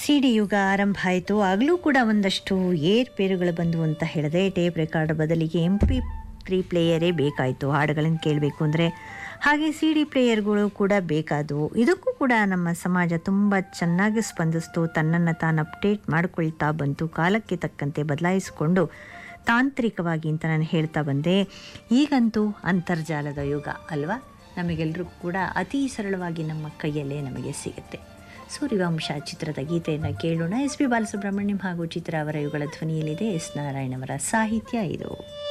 C D ಯುಗ ಆರಂಭ ಆಯಿತು ಆಗಲೂ ಕೂಡ ಒಂದಷ್ಟು ಏರ್ಪೇರುಗಳು ಬಂದವು ಅಂತ ಹೇಳಿದೆ ಟೇಪ್ ರೆಕಾರ್ಡ್ ಬದಲಿಗೆ ಎಂ ಪಿ ತ್ರೀ ಪ್ಲೇಯರೇ ಬೇಕಾಯಿತು ಹಾಡುಗಳನ್ನು ಕೇಳಬೇಕು ಅಂದರೆ ಹಾಗೆ ಸಿ ಡಿ ಪ್ಲೇಯರ್ಗಳು ಕೂಡ ಬೇಕಾದವು ಇದಕ್ಕೂ ಕೂಡ ನಮ್ಮ ಸಮಾಜ ತುಂಬ ಚೆನ್ನಾಗಿ ಸ್ಪಂದಿಸ್ತು ತನ್ನನ್ನು ತಾನು ಅಪ್ಡೇಟ್ ಮಾಡಿಕೊಳ್ತಾ ಬಂತು ಕಾಲಕ್ಕೆ ತಕ್ಕಂತೆ ಬದಲಾಯಿಸಿಕೊಂಡು ತಾಂತ್ರಿಕವಾಗಿ ಅಂತ ನಾನು ಹೇಳ್ತಾ ಬಂದೆ ಈಗಂತೂ ಅಂತರ್ಜಾಲದ ಯುಗ ಅಲ್ವಾ ನಮಗೆಲ್ಲರಿಗೂ ಕೂಡ ಅತಿ ಸರಳವಾಗಿ ನಮ್ಮ ಕೈಯಲ್ಲೇ ನಮಗೆ ಸಿಗುತ್ತೆ ಸೂರ್ಯವಂಶ ಚಿತ್ರದ ಗೀತೆಯನ್ನು ಕೇಳೋಣ ಎಸ್ ಪಿ ಬಾಲಸುಬ್ರಹ್ಮಣ್ಯಂ ಹಾಗೂ ಚಿತ್ರ ಅವರ ಇವುಗಳ ಧ್ವನಿಯಲ್ಲಿದೆ ಎಸ್ ನಾರಾಯಣ್ ಅವರ ಸಾಹಿತ್ಯ ಇದು